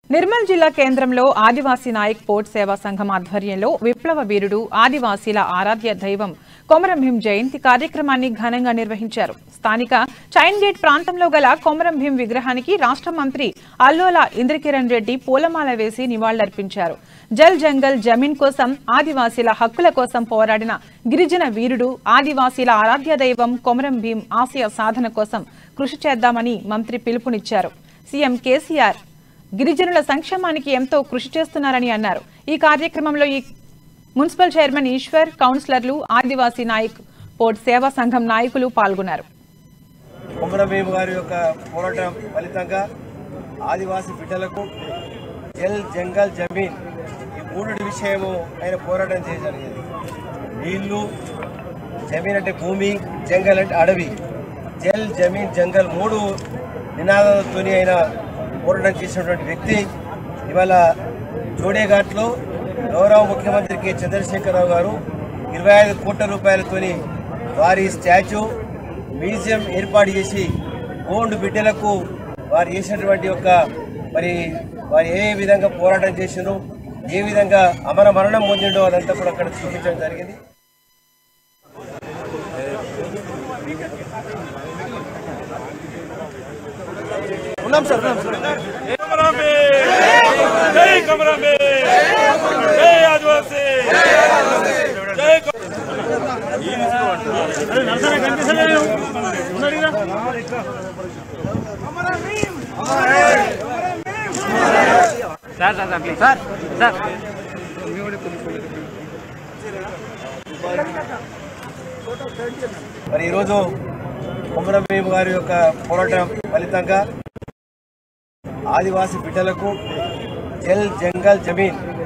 నిర్మల్ జిల్లా కేంద్రంలో ఆదివాసీ నాయక్ పోర్ట్ సేవా సంఘం ఆధ్వర్యంలో విప్లవ వీరుడు ఆదివాసీల ఆరాధ్య దైవం కొమరం భీం జయంతి కార్యక్రమాన్ని ఘనంగా నిర్వహించారు స్థానిక చైన్ గేట్ ప్రాంతంలో గల కొమరం భీం విగ్రహానికి రాష్ట్ర మంత్రి అల్లోల ఇంద్రకిరణ్ రెడ్డి పూలమాల వేసి నివాళులర్పించారు జల్ జంగల్ జమీన్ కోసం ఆదివాసీల హక్కుల కోసం పోరాడిన గిరిజన వీరుడు ఆదివాసీల ఆరాధ్య దైవం కొమరం భీం ఆశయ సాధన కోసం కృషి చేద్దామని మంత్రి పిలుపునిచ్చారు సీఎం కేసీఆర్ గిరిజనుల సంక్షేమానికి ఎంతో కృషి చేస్తున్నారని అన్నారు ఈ కార్యక్రమంలో ఈ మున్సిపల్ చైర్మన్ ఈశ్వర్ కౌన్సిలర్లు ఆదివాసీ నాయక్ పోర్ట్ సేవా సంఘం నాయకులు పాల్గొన్నారు కుమరభీమ్ గారి యొక్క పోరాటం ఫలితంగా ఆదివాసీ బిడ్డలకు జల్ జంగల్ జమీన్ ఈ మూడు విషయము ఆయన పోరాటం చేయడం జరిగింది నీళ్లు జమీన్ అంటే భూమి జంగల్ అంటే అడవి జల్ జమీన్ జంగల్ మూడు నినాదాలతో ఆయన పోరాటం చేసినటువంటి వ్యక్తి ఇవాళ జోడేఘాట్లో గౌరవ ముఖ్యమంత్రి కె చంద్రశేఖరరావు గారు ఇరవై ఐదు కోట్ల రూపాయలతోని వారి స్టాచ్యూ మ్యూజియం ఏర్పాటు చేసి గోండు బిడ్డలకు వారు చేసినటువంటి యొక్క మరి వారు ఏ విధంగా పోరాటం చేసినో ఏ విధంగా అమర మరణం పొందిండో అదంతా కూడా అక్కడ చూపించడం జరిగింది కమరాంబే జై కమరాంబే జై ఆదివాసీ జై మరి ఈరోజు కుమరభీమ్ గారి యొక్క పోరాటం ఫలితంగా ఆదివాసీ బిడ్డలకు జల్ జంగల్ జమీన్